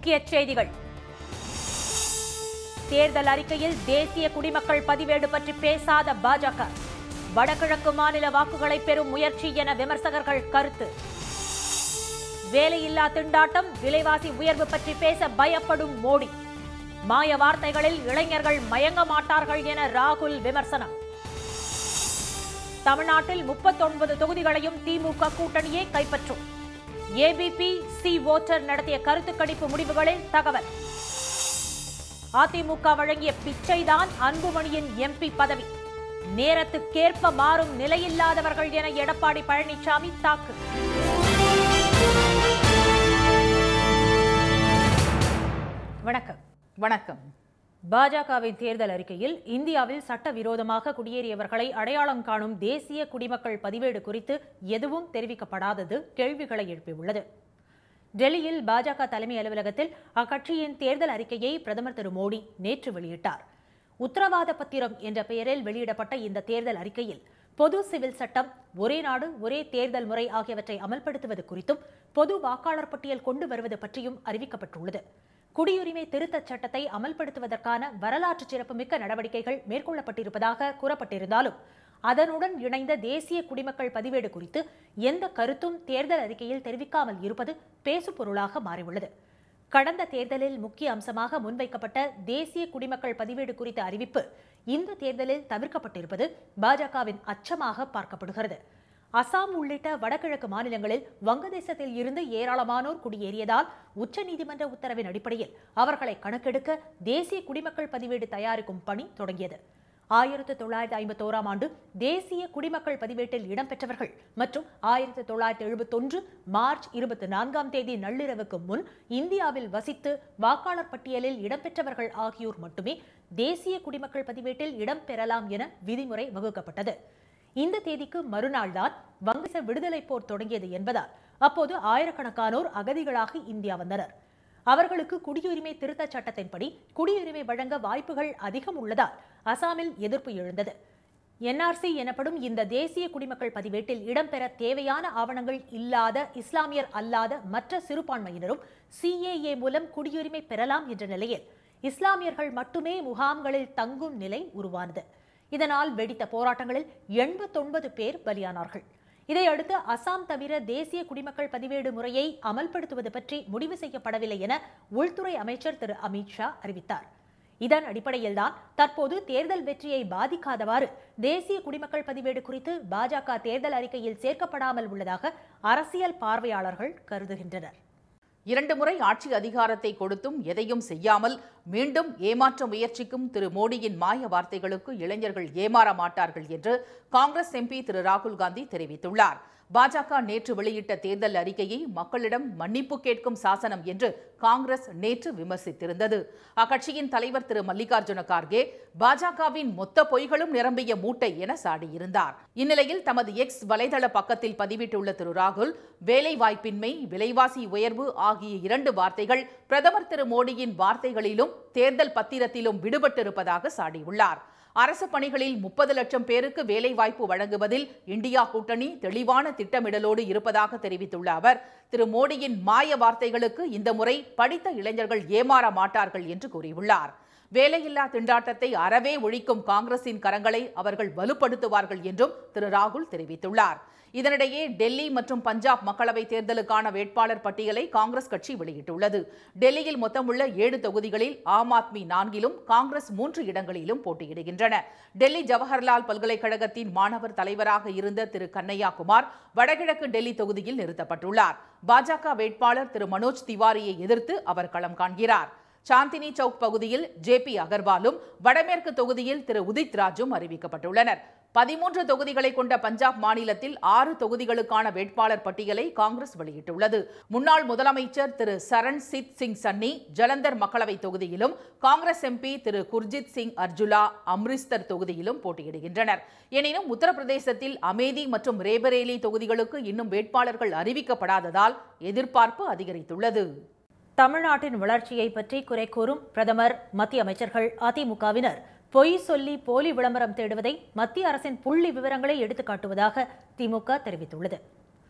முக்கிய செய்திகள் தேர்தல் அறிக்கையில் தேசிய குடிமக்கள் பதிவேடு பற்றி பேசாத பாஜக வடகிழக்கு மாநில வாக்குகளை பெறும் முயற்சி என விமர்சகர்கள் கருத்து வேலையில்லா திண்டாட்டம் விலைவாசி உயர்வு பற்றி பேச பயப்படும் மோடி மாய வார்த்தைகளில் இளைஞர்கள் மயங்க மாட்டார்கள் என ராகுல் விமர்சனம் தமிழ்நாட்டில் முப்பத்தொன்பது தொகுதிகளையும் திமுக கூட்டணியே கைப்பற்றும் ஏபிபி சி ஓட்டர் நடத்திய கருத்து கணிப்பு முடிவுகளில் தகவல் அதிமுக வழங்கிய பிச்சைதான் அன்புமணியின் எம்பி பதவி நேரத்துக்கேற்ப மாறும் நிலையில்லாதவர்கள் என எடப்பாடி பழனிசாமி தாக்கு வணக்கம் வணக்கம் பாஜகவின் தேர்தல் அறிக்கையில் இந்தியாவில் சட்டவிரோதமாக குடியேறியவர்களை அடையாளம் காணும் தேசிய குடிமக்கள் பதிவேடு குறித்து எதுவும் தெரிவிக்கப்படாதது கேள்விகளை எழுப்பியுள்ளது டெல்லியில் பாஜக தலைமை அலுவலகத்தில் அக்கட்சியின் தேர்தல் அறிக்கையை பிரதமர் திரு மோடி நேற்று வெளியிட்டார் உத்தரவாத பத்திரம் என்ற பெயரில் வெளியிடப்பட்ட இந்த தேர்தல் அறிக்கையில் பொது சிவில் சட்டம் ஒரே நாடு ஒரே தேர்தல் முறை ஆகியவற்றை அமல்படுத்துவது குறித்தும் பொது வாக்காளர் பட்டியல் கொண்டு வருவது பற்றியும் அறிவிக்கப்பட்டுள்ளது குடியுரிமை திருத்தச் சட்டத்தை அமல்படுத்துவதற்கான வரலாற்று சிறப்புமிக்க நடவடிக்கைகள் மேற்கொள்ளப்பட்டிருப்பதாக கூறப்பட்டிருந்தாலும் அதனுடன் இணைந்த தேசிய குடிமக்கள் பதிவேடு குறித்து எந்த கருத்தும் தேர்தல் அறிக்கையில் தெரிவிக்காமல் இருப்பது பேசுபொருளாக மாறியுள்ளது கடந்த தேர்தலில் முக்கிய அம்சமாக முன்வைக்கப்பட்ட தேசிய குடிமக்கள் பதிவேடு குறித்த அறிவிப்பு இந்த தேர்தலில் தவிர்க்கப்பட்டிருப்பது பாஜகவின் அச்சமாக பார்க்கப்படுகிறது அசாம் உள்ளிட்ட வடகிழக்கு மாநிலங்களில் வங்கதேசத்தில் இருந்து ஏராளமானோர் குடியேறியதால் உச்சநீதிமன்ற உத்தரவின் அடிப்படையில் அவர்களை கணக்கெடுக்க தேசிய குடிமக்கள் பதிவேடு தயாரிக்கும் பணி தொடங்கியது ஆயிரத்து தொள்ளாயிரத்து ஐம்பத்தோராம் ஆண்டு தேசிய குடிமக்கள் பதிவேட்டில் இடம்பெற்றவர்கள் மற்றும் ஆயிரத்து தொள்ளாயிரத்து எழுபத்தொன்று மார்ச் இருபத்தி நான்காம் தேதி நள்ளிரவுக்கு முன் இந்தியாவில் வசித்து வாக்காளர் பட்டியலில் இடம்பெற்றவர்கள் ஆகியோர் மட்டுமே தேசிய குடிமக்கள் பதிவேட்டில் இடம்பெறலாம் என விதிமுறை வகுக்கப்பட்டது இந்த தேதிக்கு மறுநாள்தான் வங்கதேச விடுதலை போர் தொடங்கியது என்பதால் அப்போது ஆயிரக்கணக்கானோர் அகதிகளாக இந்தியா வந்தனர் அவர்களுக்கு குடியுரிமை திருத்தச் சட்டத்தின்படி குடியுரிமை வழங்க வாய்ப்புகள் அதிகம் உள்ளதால் அசாமில் எதிர்ப்பு எழுந்தது என்ஆர்சி எனப்படும் இந்த தேசிய குடிமக்கள் பதிவேட்டில் இடம்பெற தேவையான ஆவணங்கள் இல்லாத இஸ்லாமியர் அல்லாத மற்ற சிறுபான்மையினரும் சிஏஏ மூலம் குடியுரிமை பெறலாம் என்ற நிலையில் இஸ்லாமியர்கள் மட்டுமே முகாம்களில் தங்கும் நிலை உருவானது இதனால் வெடித்த போராட்டங்களில் எண்பத்தொன்பது பேர் பலியானார்கள் இதையடுத்து அசாம் தவிர தேசிய குடிமக்கள் பதிவேடு முறையை அமல்படுத்துவது பற்றி முடிவு செய்யப்படவில்லை என உள்துறை அமைச்சர் திரு அமித்ஷா அறிவித்தார் இதன் அடிப்படையில்தான் தற்போது தேர்தல் வெற்றியை பாதிக்காதவாறு தேசிய குடிமக்கள் பதிவேடு குறித்து பாஜக தேர்தல் அறிக்கையில் சேர்க்கப்படாமல் உள்ளதாக அரசியல் பார்வையாளர்கள் கருதுகின்றனர் இரண்டு முறை ஆட்சி அதிகாரத்தை கொடுத்தும் எதையும் செய்யாமல் மீண்டும் ஏமாற்ற முயற்சிக்கும் திரு மோடியின் மாய வார்த்தைகளுக்கு இளைஞர்கள் ஏமாற மாட்டார்கள் என்று காங்கிரஸ் எம்பி திரு ராகுல் காந்தி தெரிவித்துள்ளார் பாஜக நேற்று வெளியிட்ட தேர்தல் அறிக்கையை மக்களிடம் மன்னிப்பு கேட்கும் சாசனம் என்று காங்கிரஸ் நேற்று விமர்சித்திருந்தது அக்கட்சியின் தலைவர் திரு மல்லிகார்ஜுன கார்கே பாஜகவின் மொத்த பொய்களும் நிரம்பிய மூட்டை என சாடியிருந்தார் இந்நிலையில் தமது எக்ஸ் வலைதள பக்கத்தில் பதிவிட்டுள்ள திரு ராகுல் வேலைவாய்ப்பின்மை விலைவாசி உயர்வு ஆகிய இரண்டு வார்த்தைகள் பிரதமர் திரு மோடியின் வார்த்தைகளிலும் தேர்தல் பத்திரத்திலும் விடுபட்டிருப்பதாக சாடியுள்ளார் அரசு பணிகளில் முப்பது லட்சம் பேருக்கு வேலைவாய்ப்பு வழங்குவதில் இந்தியா கூட்டணி தெளிவான திட்டமிடலோடு இருப்பதாக தெரிவித்துள்ள அவர் திரு மோடியின் மாய வார்த்தைகளுக்கு இந்த முறை படித்த இளைஞர்கள் ஏமாற மாட்டார்கள் என்று கூறியுள்ளார் வேலையில்லா திண்டாட்டத்தை அறவே ஒழிக்கும் காங்கிரசின் கரங்களை அவர்கள் வலுப்படுத்துவார்கள் என்றும் திரு ராகுல் தெரிவித்துள்ளார் இதனிடையே டெல்லி மற்றும் பஞ்சாப் மக்களவைத் தேர்தலுக்கான வேட்பாளர் பட்டியலை காங்கிரஸ் கட்சி வெளியிட்டுள்ளது டெல்லியில் மொத்தமுள்ள ஏழு தொகுதிகளில் ஆம் ஆத்மி நான்கிலும் காங்கிரஸ் மூன்று இடங்களிலும் போட்டியிடுகின்றன டெல்லி ஜவஹர்லால் பல்கலைக்கழகத்தின் மாணவர் தலைவராக இருந்த திரு கண்ணையா குமார் வடகிழக்கு டெல்லி தொகுதியில் நிறுத்தப்பட்டுள்ளார் பாஜக வேட்பாளர் திரு மனோஜ் திவாரியை எதிர்த்து அவர் களம் காண்கிறார் சாந்தினி சவுக் பகுதியில் ஜே பி அகர்வாலும் வடமேற்கு தொகுதியில் திரு உதித் ராஜும் அறிவிக்கப்பட்டுள்ளனர் பதிமூன்று தொகுதிகளை கொண்ட பஞ்சாப் மாநிலத்தில் ஆறு தொகுதிகளுக்கான வேட்பாளர் பட்டியலை காங்கிரஸ் வெளியிட்டுள்ளது முன்னாள் முதலமைச்சர் திரு சரண் சித் சிங் சன்னி ஜலந்தர் மக்களவைத் தொகுதியிலும் காங்கிரஸ் எம்பி திரு குர்ஜித் சிங் அர்ஜுலா அம்ரிஸ்தர் தொகுதியிலும் போட்டியிடுகின்றனர் எனினும் உத்தரப்பிரதேசத்தில் அமேதி மற்றும் ரேபரேலி தொகுதிகளுக்கு இன்னும் வேட்பாளர்கள் அறிவிக்கப்படாததால் எதிர்பார்ப்பு அதிகரித்துள்ளது தமிழ்நாட்டின் வளர்ச்சியை பற்றி குறை கூறும் பிரதமர் மத்திய அமைச்சர்கள் அதிமுகவினர் பொய் சொல்லி போலி விளம்பரம் தேடுவதை மத்திய அரசின் புள்ளி விவரங்களை எடுத்துக்காட்டுவதாக திமுக தெரிவித்துள்ளது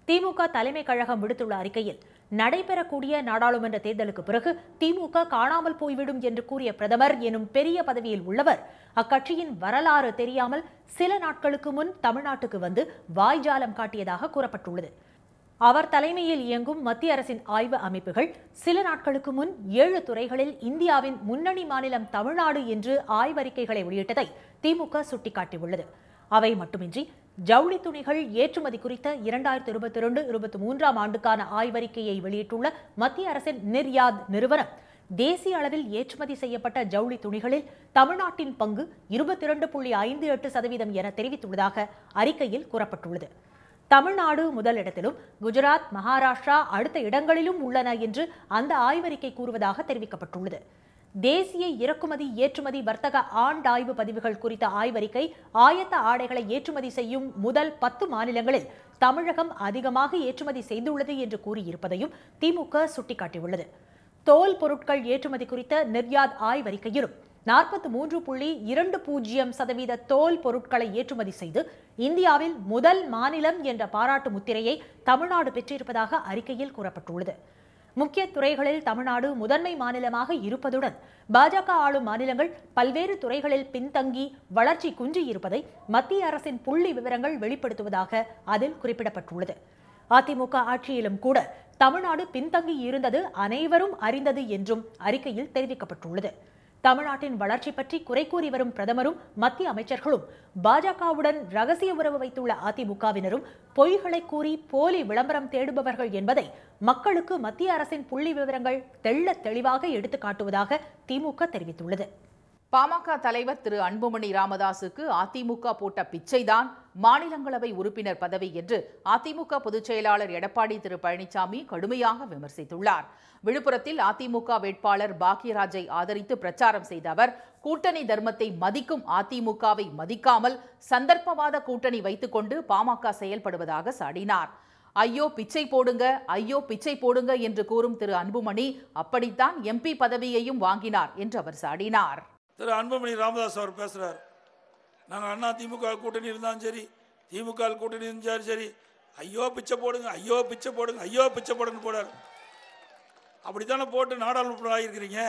திமுக தலைமை கழகம் விடுத்துள்ள அறிக்கையில் நடைபெறக்கூடிய நாடாளுமன்ற தேர்தலுக்கு பிறகு திமுக காணாமல் போய்விடும் என்று கூறிய பிரதமர் எனும் பெரிய பதவியில் உள்ளவர் அக்கட்சியின் வரலாறு தெரியாமல் சில நாட்களுக்கு முன் தமிழ்நாட்டுக்கு வந்து வாய்ஜாலம் காட்டியதாக கூறப்பட்டுள்ளது அவர் தலைமையில் இயங்கும் மத்திய அரசின் ஆய்வு அமைப்புகள் சில நாட்களுக்கு முன் ஏழு துறைகளில் இந்தியாவின் முன்னணி மாநிலம் தமிழ்நாடு என்று ஆய்வறிக்கைகளை வெளியிட்டதை திமுக சுட்டிக்காட்டியுள்ளது அவை மட்டுமின்றி ஜவுளி துணிகள் ஏற்றுமதி குறித்த இரண்டாயிரத்தி இருபத்தி இரண்டு இருபத்தி மூன்றாம் ஆண்டுக்கான ஆய்வறிக்கையை வெளியிட்டுள்ள மத்திய அரசின் நிர்யாத் நிறுவனம் தேசிய அளவில் ஏற்றுமதி செய்யப்பட்ட ஜவுளி துணிகளில் தமிழ்நாட்டின் பங்கு இருபத்தி இரண்டு புள்ளி ஐந்து எட்டு சதவீதம் என தெரிவித்துள்ளதாக அறிக்கையில் கூறப்பட்டுள்ளது தமிழ்நாடு முதலிடத்திலும் குஜராத் மகாராஷ்டிரா அடுத்த இடங்களிலும் உள்ளன என்று அந்த ஆய்வறிக்கை கூறுவதாக தெரிவிக்கப்பட்டுள்ளது தேசிய இறக்குமதி ஏற்றுமதி வர்த்தக ஆண்டாய்வு பதிவுகள் குறித்த ஆய்வறிக்கை ஆயத்த ஆடைகளை ஏற்றுமதி செய்யும் முதல் பத்து மாநிலங்களில் தமிழகம் அதிகமாக ஏற்றுமதி செய்துள்ளது என்று கூறியிருப்பதையும் திமுக சுட்டிக்காட்டியுள்ளது தோல் பொருட்கள் ஏற்றுமதி குறித்த நிர்யாத் ஆய்வறிக்கையிலும் நாற்பத்தி மூன்று புள்ளி இரண்டு பூஜ்ஜியம் சதவீத தோல் பொருட்களை ஏற்றுமதி செய்து இந்தியாவில் முதல் மாநிலம் என்ற பாராட்டு முத்திரையை தமிழ்நாடு பெற்றிருப்பதாக அறிக்கையில் கூறப்பட்டுள்ளது முக்கிய துறைகளில் தமிழ்நாடு முதன்மை மாநிலமாக இருப்பதுடன் பாஜக ஆளும் மாநிலங்கள் பல்வேறு துறைகளில் பின்தங்கி வளர்ச்சி குன்றி இருப்பதை மத்திய அரசின் புள்ளி விவரங்கள் வெளிப்படுத்துவதாக அதில் குறிப்பிடப்பட்டுள்ளது அதிமுக ஆட்சியிலும் கூட தமிழ்நாடு பின்தங்கி இருந்தது அனைவரும் அறிந்தது என்றும் அறிக்கையில் தெரிவிக்கப்பட்டுள்ளது தமிழ்நாட்டின் வளர்ச்சி பற்றி குறை கூறி வரும் பிரதமரும் மத்திய அமைச்சர்களும் பாஜகவுடன் ரகசிய உறவு வைத்துள்ள அதிமுகவினரும் பொய்களை கூறி போலி விளம்பரம் தேடுபவர்கள் என்பதை மக்களுக்கு மத்திய அரசின் புள்ளி விவரங்கள் தெள்ள தெளிவாக எடுத்துக் காட்டுவதாக திமுக தெரிவித்துள்ளது பாமக தலைவர் திரு அன்புமணி ராமதாசுக்கு அதிமுக போட்ட பிச்சைதான் மாநிலங்களவை உறுப்பினர் பதவி என்று அதிமுக பொதுச் செயலாளர் எடப்பாடி திரு பழனிசாமி கடுமையாக விமர்சித்துள்ளார் விழுப்புரத்தில் அதிமுக வேட்பாளர் பாக்யராஜை ஆதரித்து பிரச்சாரம் செய்த அவர் கூட்டணி தர்மத்தை மதிக்கும் அதிமுகவை மதிக்காமல் சந்தர்ப்பவாத கூட்டணி வைத்துக்கொண்டு பாமக செயல்படுவதாக சாடினார் ஐயோ பிச்சை போடுங்க ஐயோ பிச்சை போடுங்க என்று கூறும் திரு அன்புமணி அப்படித்தான் எம்பி பதவியையும் வாங்கினார் என்று அவர் சாடினார் திரு அன்புமணி ராமதாஸ் அவர் பேசுறார் நாங்கள் அண்ணா திமுக கூட்டணி இருந்தாலும் சரி திமுக கூட்டணி இருந்தாலும் சரி ஐயோ பிச்சை போடுங்க ஐயோ பிச்சை போடுங்க ஐயோ பிச்சை போடுங்க போடார் அப்படித்தானே போட்டு நாடாளுமன்றம் ஆகியிருக்கிறீங்க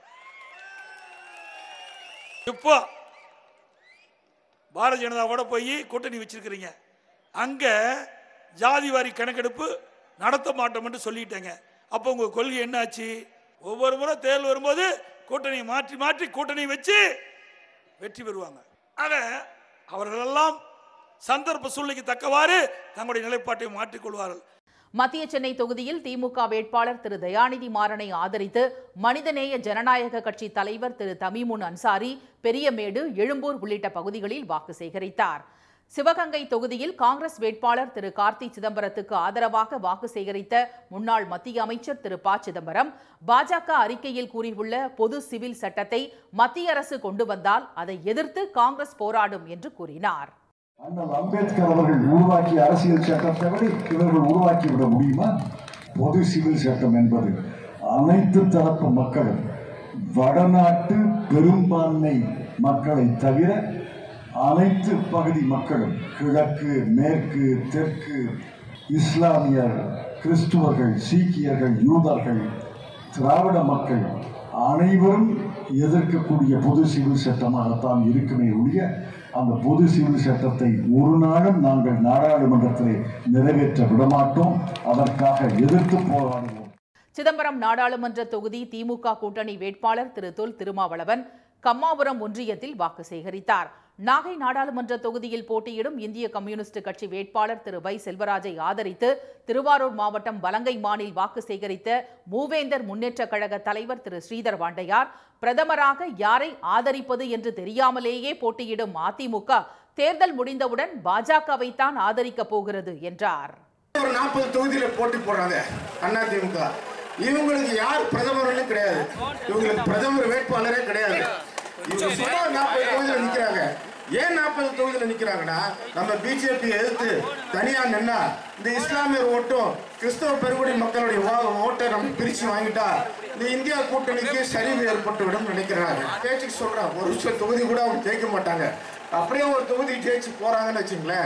இப்போ பாரதிய ஜனதாவோட போய் கூட்டணி வச்சிருக்கிறீங்க அங்க ஜாதி வாரி கணக்கெடுப்பு நடத்த மாட்டோம்னு சொல்லிட்டேங்க அப்போ உங்க கொள்கை என்னாச்சு ஒவ்வொரு முறை தேர்தல் வரும்போது கூட்டணியை மாற்றி மாற்றி கூட்டணி வச்சு வெற்றி பெறுவாங்க ஆக அவர்களெல்லாம் சந்தர்ப்ப சூழ்நிலைக்கு தக்கவாறு தங்களுடைய நிலைப்பாட்டை மாற்றிக்கொள்வார்கள் மத்திய சென்னை தொகுதியில் திமுக வேட்பாளர் திரு தயாநிதி மாறனை ஆதரித்து மனிதநேய ஜனநாயக கட்சி தலைவர் திரு தமிமுன் அன்சாரி பெரியமேடு எழும்பூர் உள்ளிட்ட பகுதிகளில் வாக்கு சேகரித்தார் சிவகங்கை தொகுதியில் காங்கிரஸ் வேட்பாளர் திரு கார்த்தி சிதம்பரத்துக்கு ஆதரவாக வாக்கு சேகரித்த முன்னாள் மத்திய அமைச்சர் திரு ப சிதம்பரம் பாஜக அறிக்கையில் கூறியுள்ள பொது சிவில் சட்டத்தை மத்திய அரசு கொண்டு வந்தால் அதை எதிர்த்து காங்கிரஸ் போராடும் என்று கூறினார் அண்ணல் அம்பேத்கர் அவர்கள் உருவாக்கிய அரசியல் சட்டத்தை விட இவர்கள் உருவாக்கி விட முடியுமா பொது சிவில் சட்டம் என்பது அனைத்து தரப்பு மக்களும் வடநாட்டு பெரும்பான்மை மக்களை தவிர அனைத்து பகுதி மக்களும் கிழக்கு மேற்கு தெற்கு இஸ்லாமியர் கிறிஸ்துவர்கள் சீக்கியர்கள் யூதர்கள் திராவிட மக்கள் அனைவரும் எதிர்க்கக்கூடிய பொது சிவில் சட்டமாகத்தான் இருக்குமே ஒழிய அந்த பொது சிவில் சட்டத்தை ஒரு நாளும் நாங்கள் நாடாளுமன்றத்திலே நிறைவேற்ற விடமாட்டோம் அதற்காக எதிர்த்து போராடுவோம் சிதம்பரம் நாடாளுமன்ற தொகுதி திமுக கூட்டணி வேட்பாளர் திரு தொல் திருமாவளவன் கம்மாபுரம் ஒன்றியத்தில் வாக்கு சேகரித்தார் நாகை நாடாளுமன்ற தொகுதியில் போட்டியிடும் இந்திய கம்யூனிஸ்ட் கட்சி வேட்பாளர் திரு வை செல்வராஜை ஆதரித்து திருவாரூர் மாவட்டம் வலங்கைமானில் வாக்கு சேகரித்த மூவேந்தர் முன்னேற்ற கழக தலைவர் திரு ஸ்ரீதர் வாண்டையார் பிரதமராக யாரை ஆதரிப்பது என்று தெரியாமலேயே போட்டியிடும் அதிமுக தேர்தல் முடிந்தவுடன் பாஜகவைத்தான் ஆதரிக்கப் போகிறது என்றார் ஒரு நாற்பது தொகுதியில போட்டி போடுறாங்க அதிமுக இவங்களுக்கு யார் பிரதமர்னு கிடையாது இவங்களுக்கு பிரதமர் வேட்பாளரே கிடையாது இவங்க சும்மா நாற்பது தொகுதியில நிக்கிறாங்க ஏன் நாற்பது தொகுதியில நிக்கிறாங்கன்னா நம்ம பிஜேபி எதிர்த்து தனியா நின்னா இந்த இஸ்லாமியர் ஓட்டும் கிறிஸ்தவ பெருங்குடி மக்களுடைய வா- ஓட்டை நம்ம பிரிச்சு வாங்கிட்டா இந்த இந்தியா கூட்டணிக்கு சரிவு ஏற்பட்டு விடும் நினைக்கிறாங்க பேச்சுக்கு சொல்றேன் ஒரு விஷயம் தொகுதி கூட அவங்க ஜெயிக்க மாட்டாங்க அப்படியே ஒரு தொகுதி ஜெயிச்சு போறாங்கன்னு வச்சுங்களேன்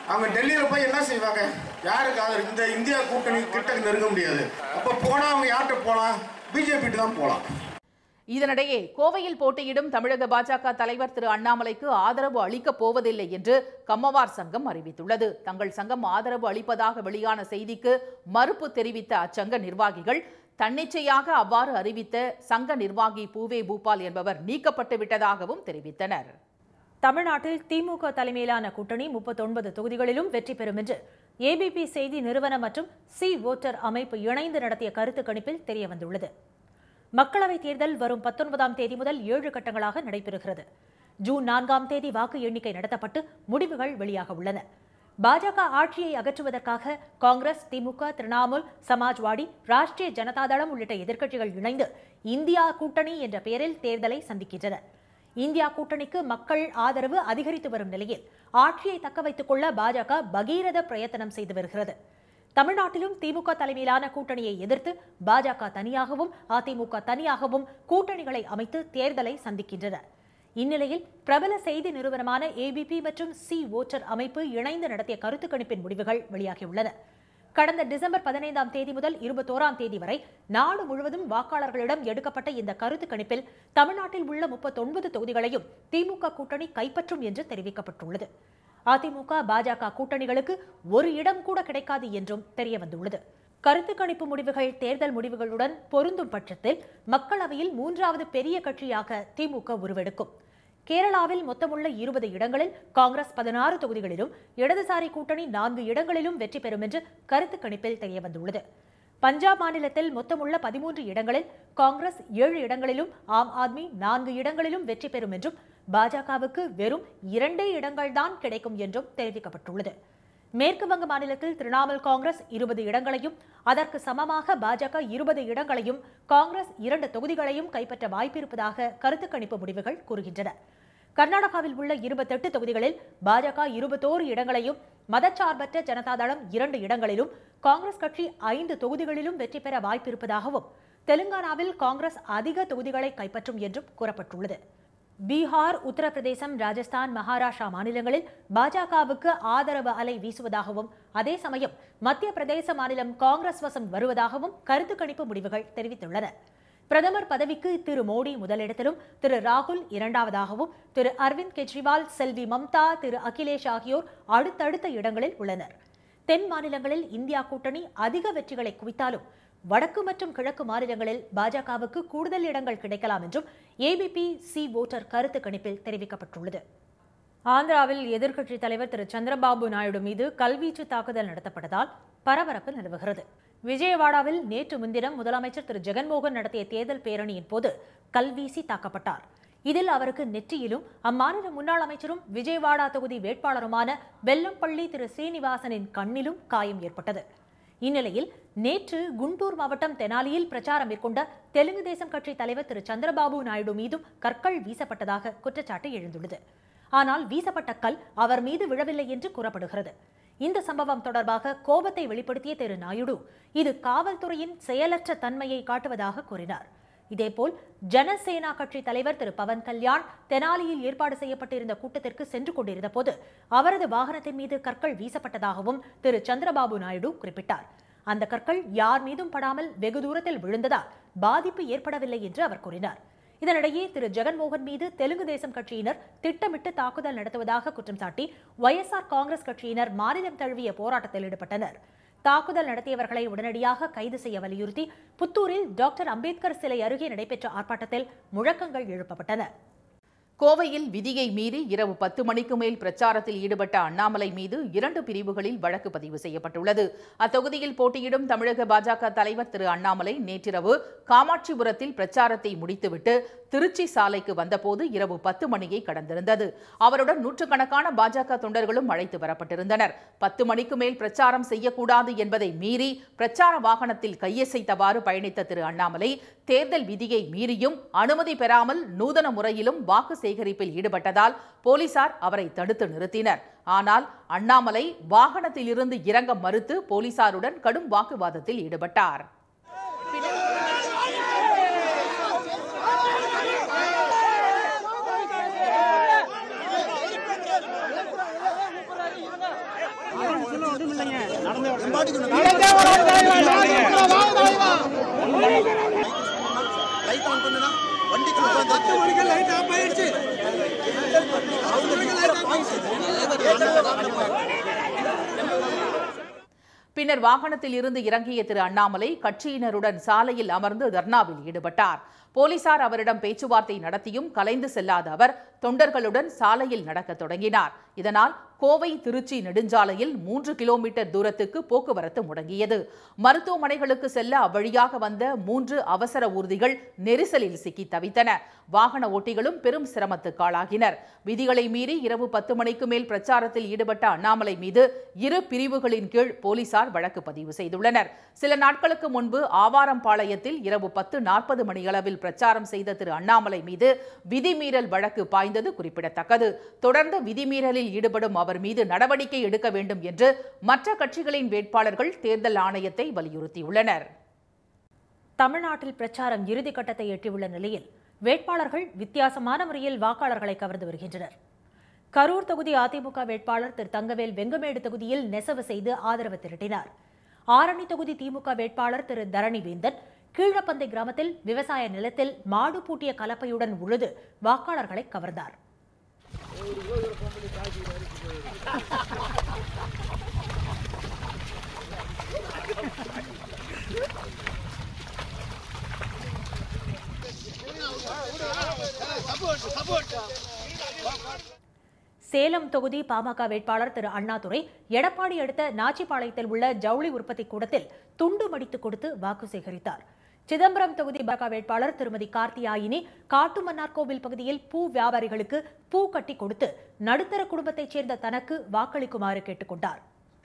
அவங்க டெல்லியில போய் என்ன செய்வாங்க யாருக்கு ஆதரவு இந்த இந்தியா கூட்டணி கிட்ட நெருங்க முடியாது அப்ப போனா அவங்க யார்கிட்ட போலாம் பிஜேபி தான் போலாம் இதனிடையே கோவையில் போட்டியிடும் தமிழக பாஜக தலைவர் திரு அண்ணாமலைக்கு ஆதரவு அளிக்கப் போவதில்லை என்று கம்மவார் சங்கம் அறிவித்துள்ளது தங்கள் சங்கம் ஆதரவு அளிப்பதாக வெளியான செய்திக்கு மறுப்பு தெரிவித்த அச்சங்க நிர்வாகிகள் தன்னிச்சையாக அவ்வாறு அறிவித்த சங்க நிர்வாகி பூவே பூபால் என்பவர் நீக்கப்பட்டு விட்டதாகவும் தெரிவித்தனர் தமிழ்நாட்டில் திமுக தலைமையிலான கூட்டணி முப்பத்தொன்பது தொகுதிகளிலும் வெற்றி பெறும் என்று ஏபிபி செய்தி நிறுவனம் மற்றும் சி ஓட்டர் அமைப்பு இணைந்து நடத்திய கருத்து கணிப்பில் தெரியவந்துள்ளது மக்களவைத் தேர்தல் வரும் பத்தொன்பதாம் தேதி முதல் ஏழு கட்டங்களாக நடைபெறுகிறது ஜூன் நான்காம் தேதி வாக்கு எண்ணிக்கை நடத்தப்பட்டு முடிவுகள் வெளியாக உள்ளன பாஜக ஆட்சியை அகற்றுவதற்காக காங்கிரஸ் திமுக திரிணாமுல் சமாஜ்வாடி ராஷ்டிரிய ஜனதாதளம் உள்ளிட்ட எதிர்க்கட்சிகள் இணைந்து இந்தியா கூட்டணி என்ற பெயரில் தேர்தலை சந்திக்கின்றன இந்தியா கூட்டணிக்கு மக்கள் ஆதரவு அதிகரித்து வரும் நிலையில் ஆட்சியை தக்க வைத்துக் கொள்ள பாஜக பகீரத பிரயத்தனம் செய்து வருகிறது தமிழ்நாட்டிலும் திமுக தலைமையிலான கூட்டணியை எதிர்த்து பாஜக தனியாகவும் அதிமுக தனியாகவும் கூட்டணிகளை அமைத்து தேர்தலை சந்திக்கின்றன இந்நிலையில் பிரபல செய்தி நிறுவனமான ஏபிபி மற்றும் சி ஓட்டர் அமைப்பு இணைந்து நடத்திய கருத்து கணிப்பின் முடிவுகள் வெளியாகியுள்ளன கடந்த டிசம்பர் பதினைந்தாம் தேதி முதல் இருபத்தோராம் தேதி வரை நாடு முழுவதும் வாக்காளர்களிடம் எடுக்கப்பட்ட இந்த கருத்து கணிப்பில் தமிழ்நாட்டில் உள்ள முப்பத்தொன்பது தொகுதிகளையும் திமுக கூட்டணி கைப்பற்றும் என்று தெரிவிக்கப்பட்டுள்ளது அதிமுக பாஜக கூட்டணிகளுக்கு ஒரு இடம் கூட கிடைக்காது என்றும் தெரியவந்துள்ளது கருத்து கணிப்பு முடிவுகள் தேர்தல் முடிவுகளுடன் பொருந்தும் பட்சத்தில் மக்களவையில் மூன்றாவது பெரிய கட்சியாக திமுக உருவெடுக்கும் கேரளாவில் மொத்தமுள்ள இருபது இடங்களில் காங்கிரஸ் பதினாறு தொகுதிகளிலும் இடதுசாரி கூட்டணி நான்கு இடங்களிலும் வெற்றி பெறும் என்று கருத்து கணிப்பில் தெரியவந்துள்ளது பஞ்சாப் மாநிலத்தில் மொத்தமுள்ள பதிமூன்று இடங்களில் காங்கிரஸ் ஏழு இடங்களிலும் ஆம் ஆத்மி நான்கு இடங்களிலும் வெற்றி பெறும் என்றும் பாஜகவுக்கு வெறும் இரண்டே இடங்கள்தான் கிடைக்கும் என்றும் தெரிவிக்கப்பட்டுள்ளது மேற்கு வங்க மாநிலத்தில் திரிணாமுல் காங்கிரஸ் இருபது இடங்களையும் அதற்கு சமமாக பாஜக இருபது இடங்களையும் காங்கிரஸ் இரண்டு தொகுதிகளையும் கைப்பற்ற வாய்ப்பிருப்பதாக கருத்து கணிப்பு முடிவுகள் கூறுகின்றன கர்நாடகாவில் உள்ள இருபத்தெட்டு தொகுதிகளில் பாஜக இருபத்தோரு இடங்களையும் மதச்சார்பற்ற ஜனதாதளம் இரண்டு இடங்களிலும் காங்கிரஸ் கட்சி ஐந்து தொகுதிகளிலும் வெற்றி பெற வாய்ப்பிருப்பதாகவும் தெலுங்கானாவில் காங்கிரஸ் அதிக தொகுதிகளை கைப்பற்றும் என்றும் கூறப்பட்டுள்ளது பீகார் உத்தரப்பிரதேசம் ராஜஸ்தான் மகாராஷ்டிரா மாநிலங்களில் பாஜகவுக்கு ஆதரவு அலை வீசுவதாகவும் அதே சமயம் மத்திய பிரதேச மாநிலம் காங்கிரஸ் வசம் வருவதாகவும் கருத்து கணிப்பு முடிவுகள் தெரிவித்துள்ளன பிரதமர் பதவிக்கு திரு மோடி முதலிடத்திலும் திரு ராகுல் இரண்டாவதாகவும் திரு அரவிந்த் கெஜ்ரிவால் செல்வி மம்தா திரு அகிலேஷ் ஆகியோர் அடுத்தடுத்த இடங்களில் உள்ளனர் தென் மாநிலங்களில் இந்தியா கூட்டணி அதிக வெற்றிகளை குவித்தாலும் வடக்கு மற்றும் கிழக்கு மாநிலங்களில் பாஜகவுக்கு கூடுதல் இடங்கள் கிடைக்கலாம் என்றும் ஏபிபி சி ஓட்டர் கருத்து கணிப்பில் தெரிவிக்கப்பட்டுள்ளது ஆந்திராவில் எதிர்க்கட்சித் தலைவர் திரு சந்திரபாபு நாயுடு மீது கல்வீச்சு தாக்குதல் நடத்தப்பட்டதால் பரபரப்பு நிலவுகிறது விஜயவாடாவில் நேற்று முன்தினம் முதலமைச்சர் திரு ஜெகன்மோகன் நடத்திய தேர்தல் பேரணியின் போது கல்வீசி தாக்கப்பட்டார் இதில் அவருக்கு நெற்றியிலும் அம்மாநில முன்னாள் அமைச்சரும் விஜயவாடா தொகுதி வேட்பாளருமான வெல்லம்பள்ளி திரு சீனிவாசனின் கண்ணிலும் காயம் ஏற்பட்டது இந்நிலையில் நேற்று குண்டூர் மாவட்டம் தெனாலியில் பிரச்சாரம் மேற்கொண்ட தெலுங்கு தேசம் கட்சி தலைவர் திரு சந்திரபாபு நாயுடு மீதும் கற்கள் வீசப்பட்டதாக குற்றச்சாட்டு எழுந்துள்ளது ஆனால் வீசப்பட்ட கல் அவர் மீது விழவில்லை என்று கூறப்படுகிறது இந்த சம்பவம் தொடர்பாக கோபத்தை வெளிப்படுத்திய திரு நாயுடு இது காவல்துறையின் செயலற்ற தன்மையை காட்டுவதாக கூறினார் இதேபோல் ஜனசேனா கட்சி தலைவர் திரு பவன் கல்யாண் தெனாலியில் ஏற்பாடு செய்யப்பட்டிருந்த கூட்டத்திற்கு சென்று கொண்டிருந்த போது அவரது வாகனத்தின் மீது கற்கள் வீசப்பட்டதாகவும் திரு சந்திரபாபு நாயுடு குறிப்பிட்டார் அந்த கற்கள் யார் மீதும் படாமல் வெகு தூரத்தில் விழுந்ததால் பாதிப்பு ஏற்படவில்லை என்று அவர் கூறினார் இதனிடையே திரு ஜெகன்மோகன் மீது தெலுங்கு தேசம் கட்சியினர் திட்டமிட்டு தாக்குதல் நடத்துவதாக குற்றம் சாட்டி ஒய்எஸ்ஆர் காங்கிரஸ் கட்சியினர் மாநிலம் தழுவிய போராட்டத்தில் ஈடுபட்டனர் தாக்குதல் நடத்தியவர்களை உடனடியாக கைது செய்ய வலியுறுத்தி புத்தூரில் டாக்டர் அம்பேத்கர் சிலை அருகே நடைபெற்ற ஆர்ப்பாட்டத்தில் முழக்கங்கள் எழுப்பப்பட்டன கோவையில் விதியை மீறி இரவு பத்து மணிக்கு மேல் பிரச்சாரத்தில் ஈடுபட்ட அண்ணாமலை மீது இரண்டு பிரிவுகளில் வழக்கு பதிவு செய்யப்பட்டுள்ளது அத்தொகுதியில் போட்டியிடும் தமிழக பாஜக தலைவர் திரு அண்ணாமலை நேற்றிரவு காமாட்சிபுரத்தில் பிரச்சாரத்தை முடித்துவிட்டு திருச்சி சாலைக்கு வந்தபோது இரவு பத்து மணியை கடந்திருந்தது அவருடன் நூற்றுக்கணக்கான பாஜக தொண்டர்களும் அழைத்து வரப்பட்டிருந்தனர் பத்து மணிக்கு மேல் பிரச்சாரம் செய்யக்கூடாது என்பதை மீறி பிரச்சார வாகனத்தில் கையசைத்தவாறு பயணித்த திரு அண்ணாமலை தேர்தல் விதியை மீறியும் அனுமதி பெறாமல் நூதன முறையிலும் வாக்கு சேகரிப்பில் ஈடுபட்டதால் போலீசார் அவரை தடுத்து நிறுத்தினர் ஆனால் அண்ணாமலை வாகனத்தில் இருந்து இறங்க மறுத்து போலீசாருடன் கடும் வாக்குவாதத்தில் ஈடுபட்டார் லைட் ஆன் பண்ணுனா வண்டிக்குள்ள உட்கார்ந்து பத்து மணிக்கு லைட் ஆஃப் ஆயிடுச்சு பத்து மணிக்கு லைட் ஆஃப் ஆயிடுச்சு பின்னர் வாகனத்தில் இருந்து இறங்கிய திரு அண்ணாமலை கட்சியினருடன் சாலையில் அமர்ந்து தர்ணாவில் ஈடுபட்டார் போலீசார் அவரிடம் பேச்சுவார்த்தை நடத்தியும் கலைந்து செல்லாத அவர் தொண்டர்களுடன் சாலையில் நடக்கத் தொடங்கினார் இதனால் கோவை திருச்சி நெடுஞ்சாலையில் மூன்று கிலோமீட்டர் தூரத்துக்கு போக்குவரத்து முடங்கியது மருத்துவமனைகளுக்கு செல்ல அவ்வழியாக வந்த மூன்று அவசர ஊர்திகள் நெரிசலில் சிக்கி தவித்தன வாகன ஓட்டிகளும் பெரும் சிரமத்துக்கு ஆளாகினர் விதிகளை மீறி இரவு பத்து மணிக்கு மேல் பிரச்சாரத்தில் ஈடுபட்ட அண்ணாமலை மீது இரு பிரிவுகளின் கீழ் போலீசார் வழக்கு பதிவு செய்துள்ளனர் சில நாட்களுக்கு முன்பு ஆவாரம்பாளையத்தில் இரவு பத்து நாற்பது மணியளவில் பிரச்சாரம் செய்த திரு அண்ணாமலை மீது விதிமீறல் வழக்கு பாய்ந்தது குறிப்பிடத்தக்கது தொடர்ந்து விதிமீறலில் ஈடுபடும் அவர் மீது நடவடிக்கை எடுக்க வேண்டும் என்று மற்ற கட்சிகளின் வேட்பாளர்கள் தேர்தல் ஆணையத்தை வலியுறுத்தியுள்ளனர் தமிழ்நாட்டில் பிரச்சாரம் இறுதிக்கட்டத்தை எட்டியுள்ள நிலையில் வேட்பாளர்கள் வித்தியாசமான முறையில் வாக்காளர்களை கவர்ந்து வருகின்றனர் கரூர் தொகுதி அதிமுக வேட்பாளர் திரு தங்கவேல் வெங்கமேடு தொகுதியில் நெசவு செய்து ஆதரவு திரட்டினார் ஆரணி தொகுதி திமுக வேட்பாளர் திரு தரணிவேந்தன் கீழப்பந்தை கிராமத்தில் விவசாய நிலத்தில் மாடு பூட்டிய கலப்பையுடன் உழுது வாக்காளர்களை கவர்ந்தார் சேலம் தொகுதி பாமக வேட்பாளர் திரு அண்ணாதுரை எடப்பாடி அடுத்த நாச்சிபாளையத்தில் உள்ள ஜவுளி உற்பத்தி கூடத்தில் துண்டு மடித்து கொடுத்து வாக்கு சேகரித்தார் சிதம்பரம் தொகுதி பாஜக வேட்பாளர் திருமதி கார்த்தியாயினி காட்டுமன்னார்கோவில் பகுதியில் பூ வியாபாரிகளுக்கு பூ கட்டி கொடுத்து நடுத்தர குடும்பத்தைச் சேர்ந்த தனக்கு வாக்களிக்குமாறு கேட்டுக்கொண்டார்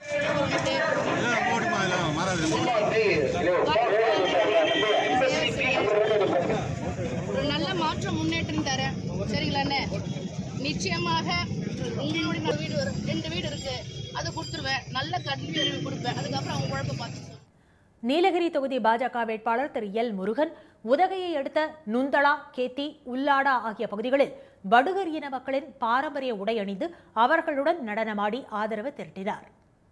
ஒரு நல்ல மாற்றம் முன்னேற்றம் தரேன் சரிங்களாண்ணே நிச்சயமாக உங்களுடைய நல்ல வீடு வரும் ரெண்டு வீடு இருக்கு அதை கொடுத்துருவேன் நல்ல கல்வி அறிவு கொடுப்பேன் அதுக்கப்புறம் அவங்க உழைப்ப பார்த்து நீலகிரி தொகுதி பாஜக வேட்பாளர் திரு எல் முருகன் உதகையை அடுத்த நுந்தளா கேத்தி உள்ளாடா ஆகிய பகுதிகளில் படுகர் இன மக்களின் பாரம்பரிய உடை அணிந்து அவர்களுடன் நடனமாடி ஆதரவு திரட்டினார்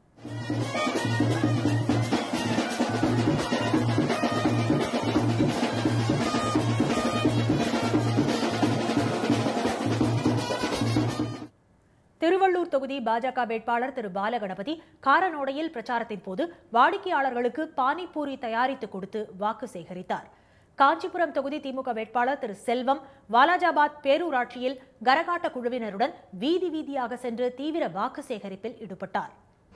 திருவள்ளூர் தொகுதி பாஜக வேட்பாளர் திரு பாலகணபதி காரனோடையில் பிரச்சாரத்தின் போது வாடிக்கையாளர்களுக்கு பானிபூரி தயாரித்து கொடுத்து வாக்கு சேகரித்தார் காஞ்சிபுரம் தொகுதி திமுக வேட்பாளர் திரு செல்வம் வாலாஜாபாத் பேரூராட்சியில் கரகாட்ட குழுவினருடன் வீதி வீதியாக சென்று தீவிர வாக்கு சேகரிப்பில் ஈடுபட்டார்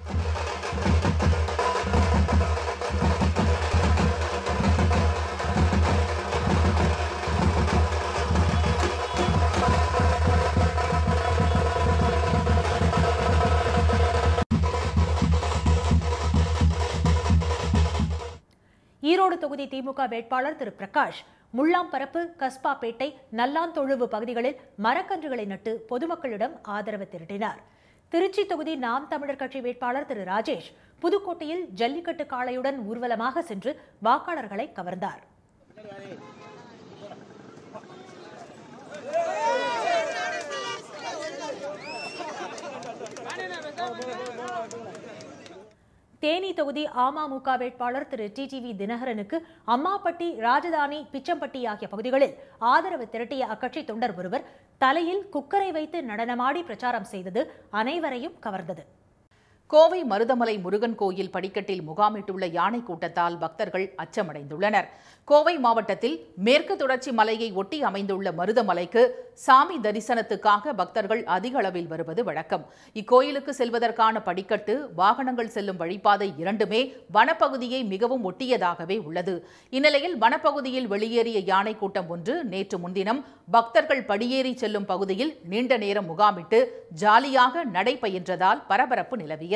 ஈரோடு தொகுதி திமுக வேட்பாளர் திரு பிரகாஷ் முள்ளாம்பரப்பு கஸ்பாப்பேட்டை நல்லாந்தொழுவு பகுதிகளில் மரக்கன்றுகளை நட்டு பொதுமக்களிடம் ஆதரவு திரட்டினார் திருச்சி தொகுதி நாம் தமிழர் கட்சி வேட்பாளர் திரு ராஜேஷ் புதுக்கோட்டையில் ஜல்லிக்கட்டு காளையுடன் ஊர்வலமாக சென்று வாக்காளர்களை கவர்ந்தார் தேனி தொகுதி அமமுக வேட்பாளர் திரு டிடிவி தினகரனுக்கு அம்மாப்பட்டி ராஜதானி பிச்சம்பட்டி ஆகிய பகுதிகளில் ஆதரவு திரட்டிய அக்கட்சி தொண்டர் ஒருவர் தலையில் குக்கரை வைத்து நடனமாடி பிரச்சாரம் செய்தது அனைவரையும் கவர்ந்தது கோவை மருதமலை முருகன் கோயில் படிக்கட்டில் முகாமிட்டுள்ள யானை கூட்டத்தால் பக்தர்கள் அச்சமடைந்துள்ளனர் கோவை மாவட்டத்தில் மேற்கு தொடர்ச்சி மலையை ஒட்டி அமைந்துள்ள மருதமலைக்கு சாமி தரிசனத்துக்காக பக்தர்கள் அதிக அளவில் வருவது வழக்கம் இக்கோயிலுக்கு செல்வதற்கான படிக்கட்டு வாகனங்கள் செல்லும் வழிபாதை இரண்டுமே வனப்பகுதியை மிகவும் ஒட்டியதாகவே உள்ளது இந்நிலையில் வனப்பகுதியில் வெளியேறிய யானை கூட்டம் ஒன்று நேற்று முன்தினம் பக்தர்கள் படியேறி செல்லும் பகுதியில் நீண்ட நேரம் முகாமிட்டு ஜாலியாக நடைபயின்றதால் பரபரப்பு நிலவியது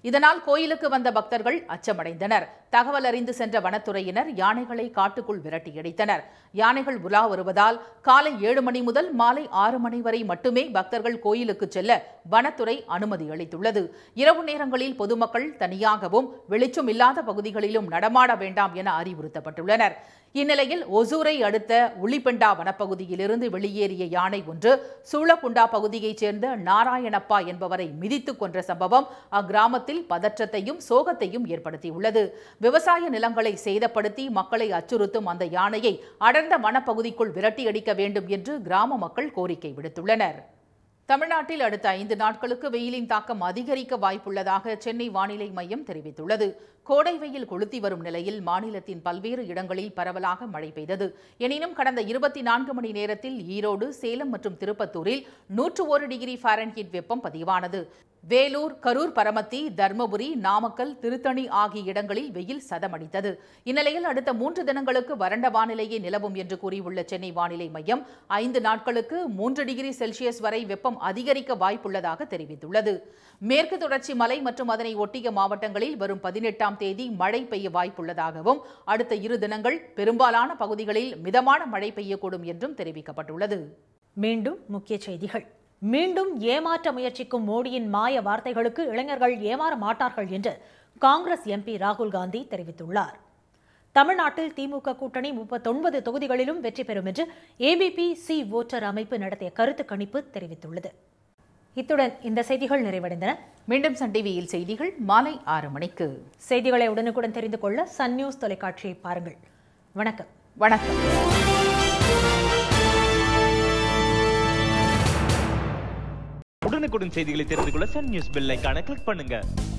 இதனால் கோயிலுக்கு வந்த பக்தர்கள் அச்சமடைந்தனர் தகவல் அறிந்து சென்ற வனத்துறையினர் யானைகளை காட்டுக்குள் விரட்டியடித்தனர் யானைகள் உலா வருவதால் காலை ஏழு மணி முதல் மாலை ஆறு மணி வரை மட்டுமே பக்தர்கள் கோயிலுக்கு செல்ல வனத்துறை அனுமதி அளித்துள்ளது இரவு நேரங்களில் பொதுமக்கள் தனியாகவும் வெளிச்சம் இல்லாத பகுதிகளிலும் நடமாட வேண்டாம் என அறிவுறுத்தப்பட்டுள்ளனர் இந்நிலையில் ஒசூரை அடுத்த உளிப்பெண்டா வனப்பகுதியிலிருந்து வெளியேறிய யானை ஒன்று சூளக்குண்டா பகுதியைச் சேர்ந்த நாராயணப்பா என்பவரை மிதித்துக் கொன்ற சம்பவம் அக்கிராமத்தில் பதற்றத்தையும் சோகத்தையும் ஏற்படுத்தியுள்ளது விவசாய நிலங்களை சேதப்படுத்தி மக்களை அச்சுறுத்தும் அந்த யானையை அடர்ந்த வனப்பகுதிக்குள் விரட்டியடிக்க வேண்டும் என்று கிராம மக்கள் கோரிக்கை விடுத்துள்ளனர் தமிழ்நாட்டில் அடுத்த ஐந்து நாட்களுக்கு வெயிலின் தாக்கம் அதிகரிக்க வாய்ப்புள்ளதாக சென்னை வானிலை மையம் தெரிவித்துள்ளது கோடை வெயில் கொளுத்தி வரும் நிலையில் மாநிலத்தின் பல்வேறு இடங்களில் பரவலாக மழை பெய்தது எனினும் கடந்த இருபத்தி நான்கு மணி நேரத்தில் ஈரோடு சேலம் மற்றும் திருப்பத்தூரில் நூற்று ஒரு டிகிரி ஃபாரன்ஹீட் வெப்பம் பதிவானது வேலூர் கரூர் பரமத்தி தர்மபுரி நாமக்கல் திருத்தணி ஆகிய இடங்களில் வெயில் சதமடித்தது இந்நிலையில் அடுத்த மூன்று தினங்களுக்கு வறண்ட வானிலையே நிலவும் என்று கூறியுள்ள சென்னை வானிலை மையம் ஐந்து நாட்களுக்கு மூன்று டிகிரி செல்சியஸ் வரை வெப்பம் அதிகரிக்க வாய்ப்புள்ளதாக தெரிவித்துள்ளது மேற்கு தொடர்ச்சி மலை மற்றும் அதனை ஒட்டிய மாவட்டங்களில் வரும் பதினெட்டாம் தேதி மழை பெய்ய வாய்ப்புள்ளதாகவும் அடுத்த இரு தினங்கள் பெரும்பாலான பகுதிகளில் மிதமான மழை பெய்யக்கூடும் என்றும் தெரிவிக்கப்பட்டுள்ளது மீண்டும் முக்கிய செய்திகள் மீண்டும் ஏமாற்ற முயற்சிக்கும் மோடியின் மாய வார்த்தைகளுக்கு இளைஞர்கள் ஏமாற மாட்டார்கள் என்று காங்கிரஸ் எம்பி ராகுல் காந்தி தெரிவித்துள்ளார் தமிழ்நாட்டில் திமுக கூட்டணி முப்பத்தொன்பது தொகுதிகளிலும் வெற்றி பெறும் என்று ஏபிபி சி ஓட்டர் அமைப்பு நடத்திய கருத்து கணிப்பு தெரிவித்துள்ளது இத்துடன் இந்த செய்திகள் நிறைவடைந்தன மீண்டும் சன் டிவியில் செய்திகள் மாலை ஆறு மணிக்கு செய்திகளை உடனுக்குடன் தெரிந்து கொள்ள சன் நியூஸ் தொலைக்காட்சியை பாருங்கள் வணக்கம் வணக்கம் உடனுக்குடன் செய்திகளை தெரிந்து கொள்ள சன் நியூஸ் பெல் ஐகானை கிளிக் பண்ணுங்க